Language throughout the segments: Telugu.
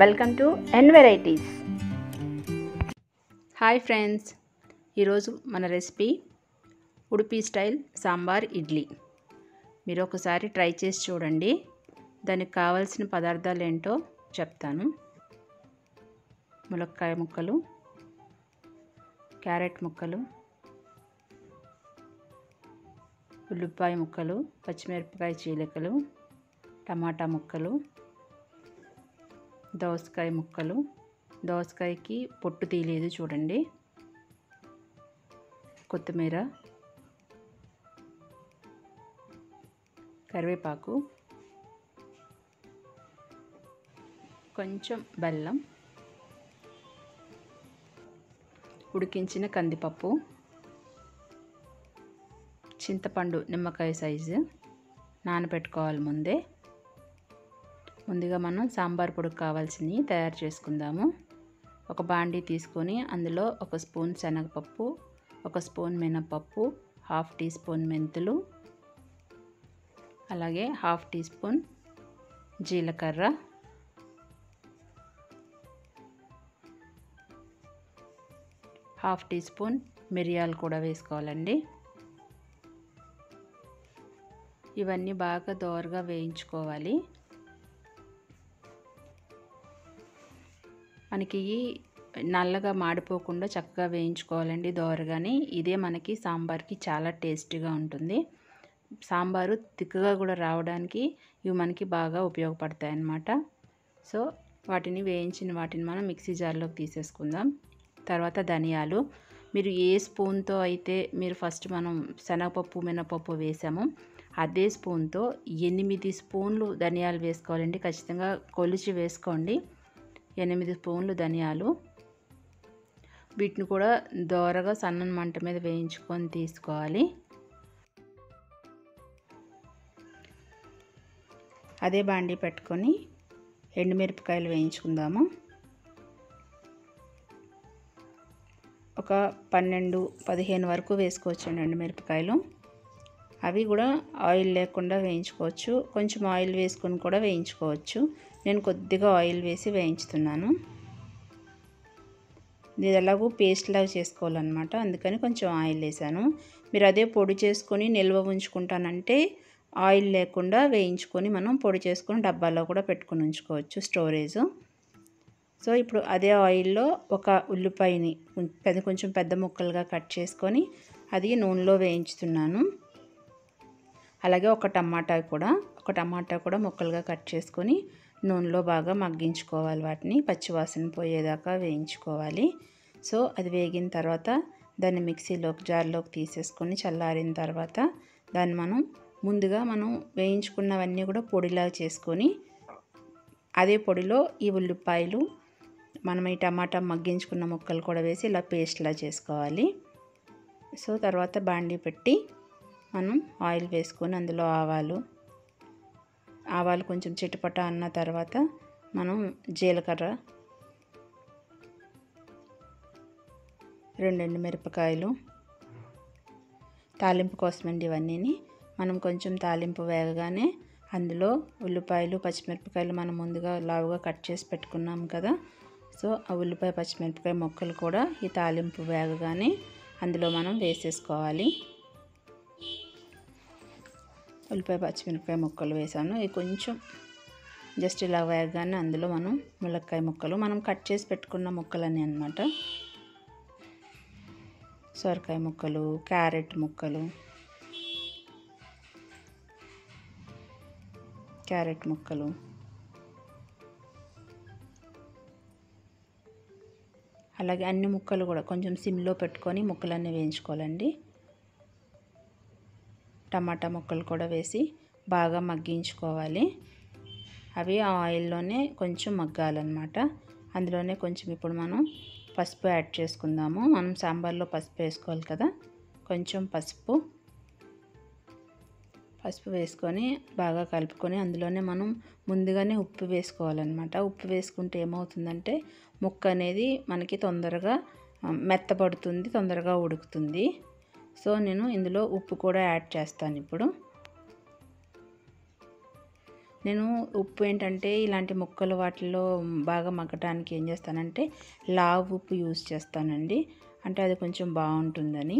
welcome to N varieties hi friends ఈరోజు మన రెసిపీ ఉడిపి స్టైల్ సాంబార్ ఇడ్లీ మీరు ఒకసారి ట్రై చేసి చూడండి దానికి కావాల్సిన పదార్థాలు ఏంటో చెప్తాను ములక్కాయ ముక్కలు క్యారెట్ ముక్కలు ఉల్లిపాయ ముక్కలు పచ్చిమిరపకాయ చీలికలు టమాటా ముక్కలు దోసకాయ ముక్కలు దోసకాయకి పొట్టు తీయలేదు చూడండి కొత్తిమీర కరివేపాకు కొంచెం బెల్లం ఉడికించిన కందిపప్పు చింతపండు నిమ్మకాయ సైజు నానబెట్టుకోవాలి ముందే ముందుగా మనం సాంబార్ పొడికి కావాల్సినవి తయారు చేసుకుందాము ఒక బాండీ తీసుకొని అందులో ఒక స్పూన్ శనగపప్పు ఒక స్పూన్ మినపప్పు హాఫ్ టీ స్పూన్ మెంతులు అలాగే హాఫ్ టీ స్పూన్ జీలకర్ర హాఫ్ టీ స్పూన్ మిరియాలు కూడా వేసుకోవాలండి ఇవన్నీ బాగా దోరగా వేయించుకోవాలి మనకి నల్లగా మాడిపోకుండా చక్కగా వేయించుకోవాలండి దోరగాని ఇదే మనకి సాంబార్కి చాలా టేస్టీగా ఉంటుంది సాంబారు తిక్కగా కూడా రావడానికి ఇవి మనకి బాగా ఉపయోగపడతాయి అన్నమాట సో వాటిని వేయించిన వాటిని మనం మిక్సీ జార్లోకి తీసేసుకుందాం తర్వాత ధనియాలు మీరు ఏ స్పూన్తో అయితే మీరు ఫస్ట్ మనం శనగపప్పు మినపప్పు వేసామో అదే స్పూన్తో ఎనిమిది స్పూన్లు ధనియాలు వేసుకోవాలండి ఖచ్చితంగా కొలిచి వేసుకోండి ఎనిమిది స్పూన్లు ధనియాలు వీటిని కూడా దోరగా సన్న మంట మీద వేయించుకొని తీసుకోవాలి అదే బాండి పెట్టుకొని ఎండుమిరపకాయలు వేయించుకుందాము ఒక పన్నెండు పదిహేను వరకు వేసుకోవచ్చండి ఎండుమిరపకాయలు అవి కూడా ఆయిల్ లేకుండా వేయించుకోవచ్చు కొంచెం ఆయిల్ వేసుకొని కూడా వేయించుకోవచ్చు నేను కొద్దిగా ఆయిల్ వేసి వేయించుతున్నాను ఇది ఎలాగో పేస్ట్ లాగా చేసుకోవాలన్నమాట అందుకని కొంచెం ఆయిల్ వేసాను మీరు అదే పొడి చేసుకొని నిల్వ ఉంచుకుంటానంటే ఆయిల్ లేకుండా వేయించుకొని మనం పొడి చేసుకొని డబ్బాలో కూడా పెట్టుకొని ఉంచుకోవచ్చు స్టోరేజ్ సో ఇప్పుడు అదే ఆయిల్లో ఒక ఉల్లిపాయని పెద్ద కొంచెం పెద్ద ముక్కలుగా కట్ చేసుకొని అది నూనెలో వేయించుతున్నాను అలాగే ఒక టమాటా కూడా ఒక టమాటా కూడా ముక్కలుగా కట్ చేసుకొని నూనెలో బాగా మగ్గించుకోవాలి వాటిని పచ్చివాసన పోయేదాకా వేయించుకోవాలి సో అది వేగిన తర్వాత దాన్ని మిక్సీలోకి జార్లోకి తీసేసుకొని చల్లారిన తర్వాత దాన్ని మనం ముందుగా మనం వేయించుకున్నవన్నీ కూడా పొడిలా చేసుకొని అదే పొడిలో ఈ ఉల్లిపాయలు మనం ఈ టమాటా మగ్గించుకున్న ముక్కలు కూడా వేసి ఇలా పేస్ట్లా చేసుకోవాలి సో తర్వాత బాండీ పెట్టి మనం ఆయిల్ వేసుకొని అందులో ఆవాలు ఆవాలు కొంచెం చిటపట అన్న తర్వాత మనం జీలకర్ర రెండు మిరపకాయలు తాలింపు కోసమండి ఇవన్నీని మనం కొంచెం తాలింపు వేగగానే అందులో ఉల్లిపాయలు పచ్చిమిరపకాయలు మనం ముందుగా లావుగా కట్ చేసి పెట్టుకున్నాం కదా సో ఆ ఉల్లిపాయ పచ్చిమిరపకాయ ముక్కలు కూడా ఈ తాలింపు వేగగానే అందులో మనం వేసేసుకోవాలి ఉల్లిపాయ పచ్చిమిరపకాయ ముక్కలు వేసాను ఇవి కొంచెం జస్ట్ ఇలా వేగగానే అందులో మనం ములక్కాయ ముక్కలు మనం కట్ చేసి పెట్టుకున్న ముక్కలని అనమాట సొరకాయ ముక్కలు క్యారెట్ ముక్కలు క్యారెట్ ముక్కలు అలాగే అన్ని ముక్కలు కూడా కొంచెం సిమ్లో పెట్టుకొని ముక్కలన్నీ వేయించుకోవాలండి టమాటా ముక్కలు కూడా వేసి బాగా మగ్గించుకోవాలి అవి ఆ ఆయిల్లోనే కొంచెం మగ్గాలన్నమాట అందులోనే కొంచెం ఇప్పుడు మనం పసుపు యాడ్ చేసుకుందాము మనం సాంబార్లో పసుపు వేసుకోవాలి కదా కొంచెం పసుపు పసుపు వేసుకొని బాగా కలుపుకొని అందులోనే మనం ముందుగానే ఉప్పు వేసుకోవాలన్నమాట ఉప్పు వేసుకుంటే ఏమవుతుందంటే ముక్క అనేది మనకి తొందరగా మెత్తబడుతుంది తొందరగా ఉడుకుతుంది సో నేను ఇందులో ఉప్పు కూడా యాడ్ చేస్తాను ఇప్పుడు నేను ఉప్పు ఏంటంటే ఇలాంటి ముక్కలు వాటిల్లో బాగా మగ్గటానికి ఏం చేస్తానంటే లావు ఉప్పు యూజ్ చేస్తానండి అంటే అది కొంచెం బాగుంటుందని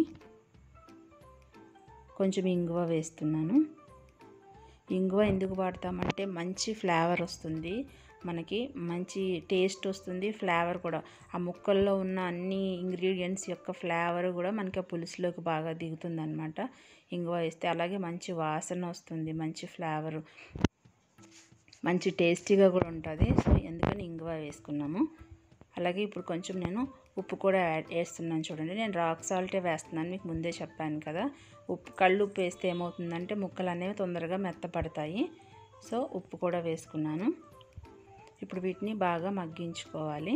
కొంచెం ఇంగువ వేస్తున్నాను ఇంగువ ఎందుకు వాడతామంటే మంచి ఫ్లేవర్ వస్తుంది మనకి మంచి టేస్ట్ వస్తుంది ఫ్లేవర్ కూడా ఆ ముక్కల్లో ఉన్న అన్ని ఇంగ్రీడియంట్స్ యొక్క ఫ్లేవర్ కూడా మనకి ఆ పులుసులోకి బాగా దిగుతుంది అనమాట ఇంగువ వేస్తే అలాగే మంచి వాసన వస్తుంది మంచి ఫ్లేవర్ మంచి టేస్టీగా కూడా ఉంటుంది సో ఎందుకని ఇంగువ వేసుకున్నాము అలాగే ఇప్పుడు కొంచెం నేను ఉప్పు కూడా యాడ్ వేస్తున్నాను చూడండి నేను రాక్ సాల్టే వేస్తున్నాను మీకు ముందే చెప్పాను కదా ఉప్పు కళ్ళు ఉప్పు వేస్తే ఏమవుతుందంటే ముక్కలు అనేవి తొందరగా మెత్తపడతాయి సో ఉప్పు కూడా వేసుకున్నాను ఇప్పుడు వీటిని బాగా మగ్గించుకోవాలి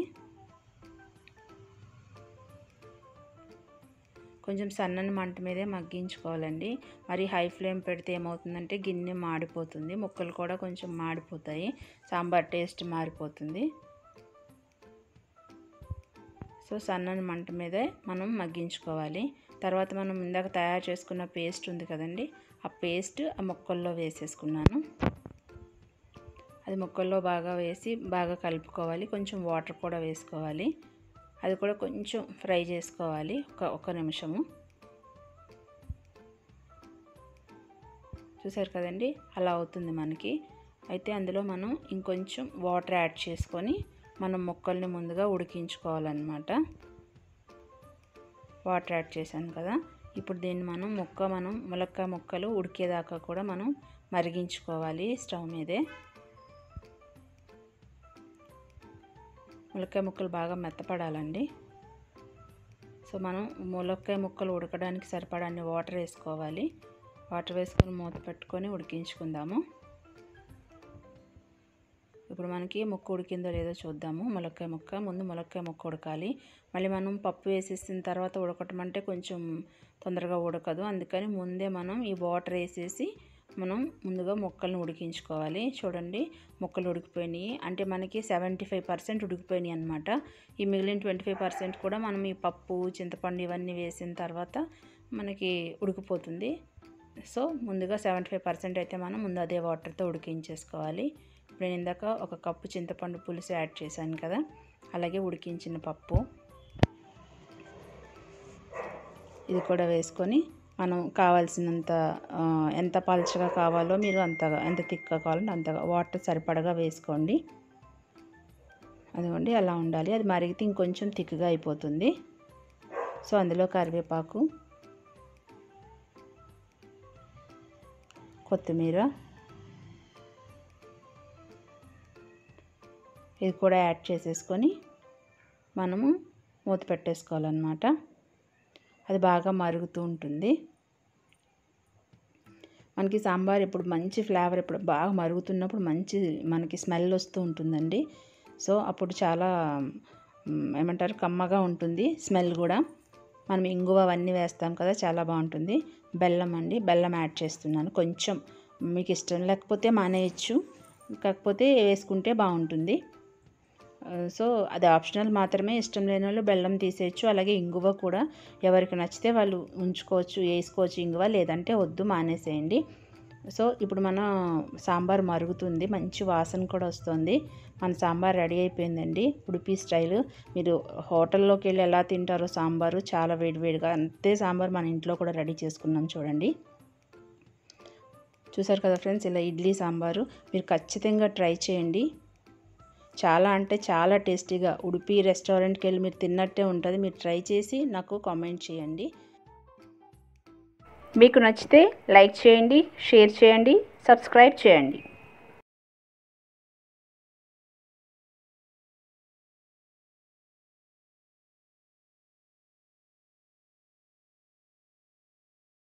కొంచెం సన్నని మంట మీదే మగ్గించుకోవాలండి మరి హై ఫ్లేమ్ పెడితే ఏమవుతుందంటే గిన్నె మాడిపోతుంది ముక్కలు కూడా కొంచెం మాడిపోతాయి సాంబార్ టేస్ట్ మారిపోతుంది సో సన్నని మంట మీదే మనం మగ్గించుకోవాలి తర్వాత మనం ఇందాక తయారు చేసుకున్న పేస్ట్ ఉంది కదండి ఆ పేస్ట్ ఆ ముక్కల్లో వేసేసుకున్నాను అది ముక్కల్లో బాగా వేసి బాగా కలుపుకోవాలి కొంచెం వాటర్ కూడా వేసుకోవాలి అది కూడా కొంచెం ఫ్రై చేసుకోవాలి ఒక ఒక నిమిషము చూసారు కదండి అలా అవుతుంది మనకి అయితే అందులో మనం ఇంకొంచెం వాటర్ యాడ్ చేసుకొని మనం ముక్కల్ని ముందుగా ఉడికించుకోవాలన్నమాట వాటర్ యాడ్ చేశాను కదా ఇప్పుడు దీన్ని మనం ముక్క మనం ములక్కాయ ముక్కలు ఉడికేదాకా కూడా మనం మరిగించుకోవాలి స్టవ్ మీదే ములక్కాయ ముక్కలు బాగా మెత్తపడాలండి సో మనం ములక్కాయ ముక్కలు ఉడకడానికి సరిపడాన్ని వాటర్ వేసుకోవాలి వాటర్ వేసుకొని మూత పెట్టుకొని ఉడికించుకుందాము ఇప్పుడు మనకి ముక్క ఉడికిందో లేదో చూద్దాము ములక్కాయ ముక్క ముందు ములక్కాయ ముక్క ఉడకాలి మళ్ళీ మనం పప్పు వేసేసిన తర్వాత ఉడకటం అంటే కొంచెం తొందరగా ఉడకదు అందుకని ముందే మనం ఈ వాటర్ వేసేసి మనం ముందుగా ముక్కల్ని ఉడికించుకోవాలి చూడండి ముక్కలు ఉడికిపోయినాయి అంటే మనకి సెవెంటీ ఫైవ్ పర్సెంట్ ఉడికిపోయినాయి అనమాట ఈ మిగిలిన ట్వంటీ ఫైవ్ పర్సెంట్ కూడా మనం ఈ పప్పు చింతపండు ఇవన్నీ వేసిన తర్వాత మనకి ఉడికిపోతుంది సో ముందుగా సెవెంటీ ఫైవ్ పర్సెంట్ అయితే మనం ముందు అదే వాటర్తో ఉడికించేసుకోవాలి ఇప్పుడు నేను ఇందాక ఒక కప్పు చింతపండు పులుసు యాడ్ చేశాను కదా అలాగే ఉడికించిన పప్పు ఇది కూడా వేసుకొని మనం కావాల్సినంత ఎంత పలుచగా కావాలో మీరు అంతగా ఎంత తిక్కగా కావాలంటే అంతగా వాటర్ సరిపడగా వేసుకోండి అదిగోండి అలా ఉండాలి అది మరిగితే ఇంకొంచెం తిక్కుగా అయిపోతుంది సో అందులో కరివేపాకు కొత్తిమీర ఇది కూడా యాడ్ చేసేసుకొని మనము మూత పెట్టేసుకోవాలన్నమాట అది బాగా మరుగుతూ ఉంటుంది మనకి సాంబార్ ఇప్పుడు మంచి ఫ్లేవర్ ఇప్పుడు బాగా మరుగుతున్నప్పుడు మంచి మనకి స్మెల్ వస్తూ ఉంటుందండి సో అప్పుడు చాలా ఏమంటారు కమ్మగా ఉంటుంది స్మెల్ కూడా మనం ఇంగువ అవన్నీ వేస్తాం కదా చాలా బాగుంటుంది బెల్లం అండి బెల్లం యాడ్ చేస్తున్నాను కొంచెం మీకు ఇష్టం లేకపోతే మానేయచ్చు కాకపోతే వేసుకుంటే బాగుంటుంది సో అది ఆప్షనల్ మాత్రమే ఇష్టం లేని వాళ్ళు బెల్లం తీసేయచ్చు అలాగే ఇంగువ కూడా ఎవరికి నచ్చితే వాళ్ళు ఉంచుకోవచ్చు వేసుకోవచ్చు ఇంగువ లేదంటే వద్దు మానేసేయండి సో ఇప్పుడు మన సాంబార్ మరుగుతుంది మంచి వాసన కూడా వస్తుంది మన సాంబార్ రెడీ అయిపోయిందండి ఉడిపి స్టైల్ మీరు హోటల్లోకి వెళ్ళి ఎలా తింటారో సాంబారు చాలా వేడివేడిగా అంతే సాంబార్ మన ఇంట్లో కూడా రెడీ చేసుకున్నాం చూడండి చూసారు కదా ఫ్రెండ్స్ ఇలా ఇడ్లీ సాంబారు మీరు ఖచ్చితంగా ట్రై చేయండి చాలా అంటే చాలా టేస్టీగా ఉడిపి రెస్టారెంట్కి వెళ్ళి మీరు తిన్నట్టే ఉంటుంది మీరు ట్రై చేసి నాకు కామెంట్ చేయండి మీకు నచ్చితే లైక్ చేయండి షేర్ చేయండి సబ్స్క్రైబ్ చేయండి